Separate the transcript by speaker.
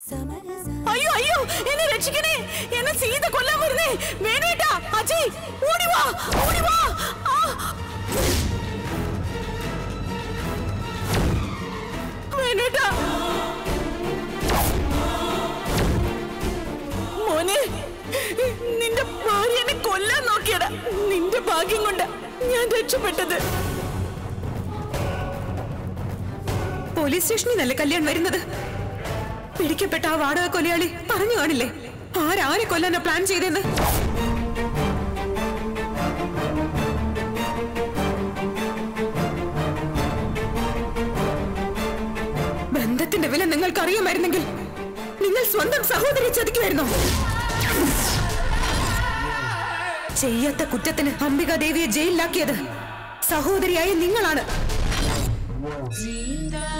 Speaker 1: അയ്യോ അയ്യോ എന്നെ രക്ഷിക്കണേ എന്നെ സീത കൊല്ലാൻ വരുന്നേ വേണേട്ടാ അജയ് ഓടി വാ ഓടി വാ ആ. വേണേട്ടാ മോനെ നിന്റെ ഭാര്യ എന്നെ കൊല്ലാൻ നോക്കിയടാ നിന്റെ ഭാഗ്യം കൊണ്ട് ഞാൻ രക്ഷപ്പെട്ടത്
Speaker 2: പോലീസ് സ്റ്റേഷനിൽ നല്ല കല്യാൺ വരുന്നത് പിടിക്കപ്പെട്ട ആ വാടക കൊലയാളി പറഞ്ഞു കാണില്ലേ ആരാരെ കൊല്ലാനാ പ്ലാൻ ചെയ്തെന്ന് ബന്ധത്തിന്റെ വില നിങ്ങൾക്ക് അറിയാമായിരുന്നെങ്കിൽ നിങ്ങൾ സ്വന്തം സഹോദരി ചതിക്കുമായിരുന്നോ ചെയ്യാത്ത കുറ്റത്തിന് അംബികാദേവിയെ ജയിലിലാക്കിയത് സഹോദരിയായ നിങ്ങളാണ്
Speaker 3: ജീന്താ